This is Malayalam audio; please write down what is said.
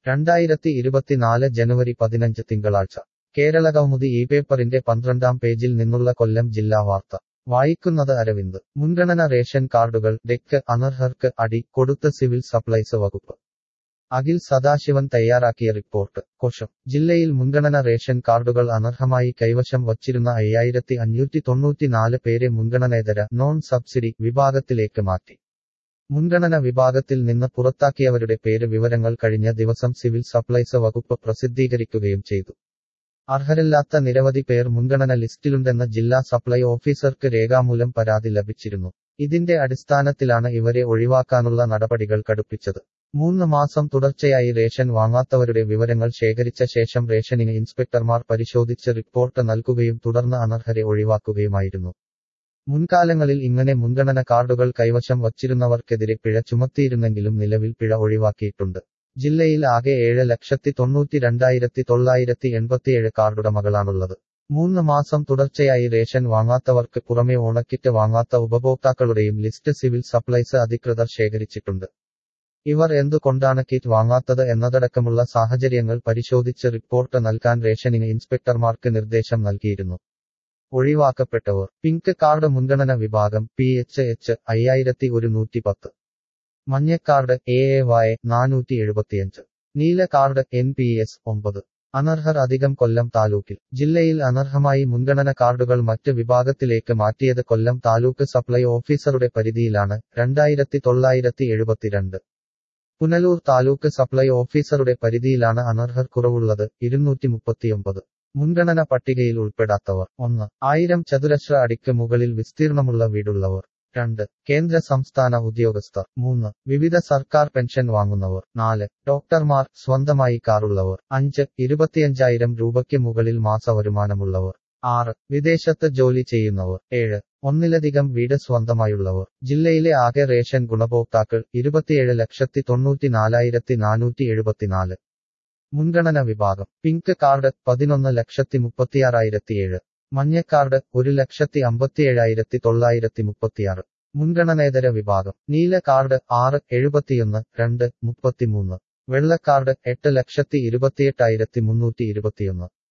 രണ്ടായിരത്തി ഇരുപത്തിനാല് ജനുവരി പതിനഞ്ച് തിങ്കളാഴ്ച കേരളകൗമുദി ഈ പേപ്പറിന്റെ പന്ത്രണ്ടാം പേജിൽ നിന്നുള്ള കൊല്ലം ജില്ലാ വാർത്ത വായിക്കുന്നത് അരവിന്ദ് മുൻഗണന റേഷൻ കാർഡുകൾ ഡെക്ക് അനർഹർക്ക് അടി കൊടുത്ത സിവിൽ സപ്ലൈസ് വകുപ്പ് അഖിൽ സദാശിവൻ തയ്യാറാക്കിയ റിപ്പോർട്ട് കൊഷം ജില്ലയിൽ മുൻഗണന റേഷൻ കാർഡുകൾ അനർഹമായി കൈവശം വച്ചിരുന്ന അയ്യായിരത്തി അഞ്ഞൂറ്റി തൊണ്ണൂറ്റിനാല് പേരെ മുൻഗണനേതര നോൺ സബ്സിഡി വിഭാഗത്തിലേക്ക് മാറ്റി മുൻഗണന വിഭാഗത്തിൽ നിന്ന് പുറത്താക്കിയവരുടെ പേര് വിവരങ്ങൾ കഴിഞ്ഞ ദിവസം സിവിൽ സപ്ലൈസ് വകുപ്പ് പ്രസിദ്ധീകരിക്കുകയും ചെയ്തു അർഹരല്ലാത്ത നിരവധി പേർ മുൻഗണന ലിസ്റ്റിലുണ്ടെന്ന് ജില്ലാ സപ്ലൈ ഓഫീസർക്ക് രേഖാമൂലം പരാതി ലഭിച്ചിരുന്നു ഇതിന്റെ അടിസ്ഥാനത്തിലാണ് ഇവരെ ഒഴിവാക്കാനുള്ള നടപടികൾ കടുപ്പിച്ചത് മൂന്ന് മാസം തുടർച്ചയായി റേഷൻ വാങ്ങാത്തവരുടെ വിവരങ്ങൾ ശേഖരിച്ച ശേഷം റേഷനിങ് ഇൻസ്പെക്ടർമാർ പരിശോധിച്ച് റിപ്പോർട്ട് നൽകുകയും തുടർന്ന് അനർഹരെ ഒഴിവാക്കുകയുമായിരുന്നു മുൻകാലങ്ങളിൽ ഇങ്ങനെ മുൻഗണന കാർഡുകൾ കൈവശം വച്ചിരുന്നവർക്കെതിരെ പിഴ ചുമത്തിയിരുന്നെങ്കിലും നിലവിൽ പിഴ ഒഴിവാക്കിയിട്ടുണ്ട് ജില്ലയിൽ ആകെ ഏഴ് ലക്ഷത്തി തൊണ്ണൂറ്റി രണ്ടായിരത്തി തൊള്ളായിരത്തി എൺപത്തിയേഴ് കാർഡുടമകളാണുള്ളത് മൂന്ന് മാസം തുടർച്ചയായി റേഷൻ വാങ്ങാത്തവർക്ക് പുറമെ ഓണക്കിറ്റ് വാങ്ങാത്ത ഉപഭോക്താക്കളുടെയും ലിസ്റ്റ് സിവിൽ സപ്ലൈസ് അധികൃതർ ശേഖരിച്ചിട്ടുണ്ട് ഇവർ എന്തുകൊണ്ടാണ് കിറ്റ് വാങ്ങാത്തത് എന്നതടക്കമുള്ള സാഹചര്യങ്ങൾ പരിശോധിച്ച് റിപ്പോർട്ട് നൽകാൻ റേഷനിങ് ഇൻസ്പെക്ടർമാർക്ക് നിർദ്ദേശം നൽകിയിരുന്നു ഒഴിവാക്കപ്പെട്ടവർ പിങ്ക് കാർഡ് മുൻഗണന വിഭാഗം പി എച്ച് എച്ച് അയ്യായിരത്തി ഒരുന്നൂറ്റി പത്ത് മഞ്ഞക്കാർഡ് എ എ വായ നാനൂറ്റി എഴുപത്തിയഞ്ച് നീല കാർഡ് എൻ പി എസ് ഒമ്പത് അനർഹർ അധികം കൊല്ലം താലൂക്കിൽ ജില്ലയിൽ അനർഹമായി മുൻഗണന കാർഡുകൾ മറ്റ് വിഭാഗത്തിലേക്ക് മാറ്റിയത് കൊല്ലം താലൂക്ക് സപ്ലൈ ഓഫീസറുടെ പരിധിയിലാണ് രണ്ടായിരത്തി തൊള്ളായിരത്തി എഴുപത്തിരണ്ട് പുനലൂർ താലൂക്ക് സപ്ലൈ ഓഫീസറുടെ പരിധിയിലാണ് അനർഹർ കുറവുള്ളത് ഇരുന്നൂറ്റി മുപ്പത്തിയൊമ്പത് മുൻഗണന പട്ടികയിൽ ഉൾപ്പെടാത്തവർ ഒന്ന് ആയിരം ചതുരശ്ര അടിക്ക് മുകളിൽ വിസ്തീർണമുള്ള വീടുള്ളവർ രണ്ട് കേന്ദ്ര സംസ്ഥാന ഉദ്യോഗസ്ഥർ മൂന്ന് വിവിധ സർക്കാർ പെൻഷൻ വാങ്ങുന്നവർ നാല് ഡോക്ടർമാർ സ്വന്തമായി കാറുള്ളവർ അഞ്ച് ഇരുപത്തിയഞ്ചായിരം രൂപയ്ക്ക് മുകളിൽ മാസ വരുമാനമുള്ളവർ ആറ് വിദേശത്ത് ജോലി ചെയ്യുന്നവർ ഏഴ് ഒന്നിലധികം വീട് സ്വന്തമായുള്ളവർ ജില്ലയിലെ ആകെ റേഷൻ ഗുണഭോക്താക്കൾ ഇരുപത്തിയേഴ് ലക്ഷത്തി തൊണ്ണൂറ്റി നാലായിരത്തി നാനൂറ്റി എഴുപത്തിനാല് മുൻഗണന വിഭാഗം പിങ്ക് കാർഡ് പതിനൊന്ന് ലക്ഷത്തി മുപ്പത്തിയാറായിരത്തിയേഴ് മഞ്ഞക്കാർഡ് ഒരു ലക്ഷത്തി അമ്പത്തിയേഴായിരത്തി തൊള്ളായിരത്തി മുപ്പത്തിയാറ് മുൻഗണനേതര വിഭാഗം നീല കാർഡ് ആറ് എഴുപത്തിയൊന്ന് രണ്ട് മുപ്പത്തിമൂന്ന് വെള്ളക്കാർഡ് എട്ട് ലക്ഷത്തി ഇരുപത്തിയെട്ടായിരത്തി മുന്നൂറ്റി ഇരുപത്തിയൊന്ന്